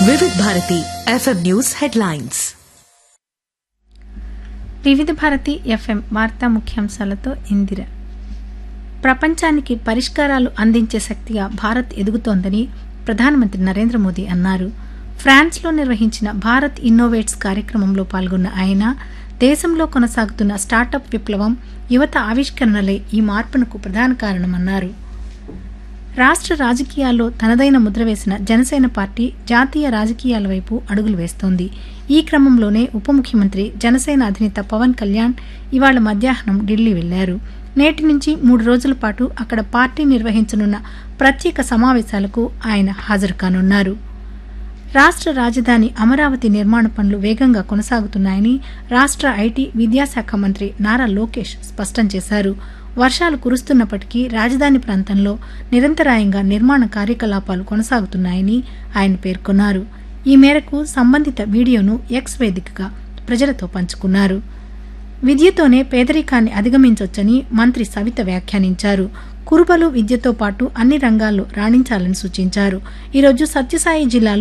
వివిధ Bharati FM news headlines వివిధ Bharati FM వార్తా ముఖ్యాంశాలతో ఇందిర ప్రపంచానికి పరిష్కారాలు అందించే శక్తిగా భారత్ ఎదుగుతోందని ప్రధానమంత్రి నరేంద్ర మోదీ అన్నారు ఫ్రాన్స్లో నిర్వహించిన భారత్ ఇన్నోవేట్స్ కార్యక్రమంలో పాల్గొన్న ఆయన దేశంలో కొనసాగుతున్న స్టార్టప్ విప్లవం యువత ఆవిష్కరణలే ఈ మార్పునకు ప్రధాన కారణమన్నారు రాష్ట్ర రాజకీయాల్లో తనదైన ముద్ర వేసిన జనసేన పార్టీ జాతీయ రాజకీయాల వైపు అడుగులు వేస్తోంది ఈ క్రమంలోనే ఉప ముఖ్యమంత్రి జనసేన అధినేత పవన్ కళ్యాణ్ ఇవాళ మధ్యాహ్నం ఢిల్లీ వెళ్లారు నేటి నుంచి మూడు రోజుల పాటు అక్కడ పార్టీ నిర్వహించనున్న ప్రత్యేక సమావేశాలకు ఆయన హాజరు కానున్నారు రాష్ట్ర రాజధాని అమరావతి నిర్మాణ పనులు వేగంగా కొనసాగుతున్నాయని రాష్ట్ర ఐటీ విద్యాశాఖ మంత్రి నారా లోకేష్ స్పష్టం చేశారు వర్షాలు కురుస్తున్నప్పటికీ రాజధాని ప్రాంతంలో నిరంతరాయంగా నిర్మాణ కార్యకలాపాలు కొనసాగుతున్నాయని ఆయన పేర్కొన్నారు ఈ మేరకు సంబంధిత వీడియోను ఎక్స్ వేదికగా ప్రజలతో పంచుకున్నారు విద్యతోనే పేదరికాన్ని అధిగమించొచ్చని మంత్రి సవిత వ్యాఖ్యానించారు కురుబలు విద్యతో పాటు అన్ని రంగాల్లో రాణించాలని సూచించారు ఈరోజు సత్యసాయి జిల్లాలో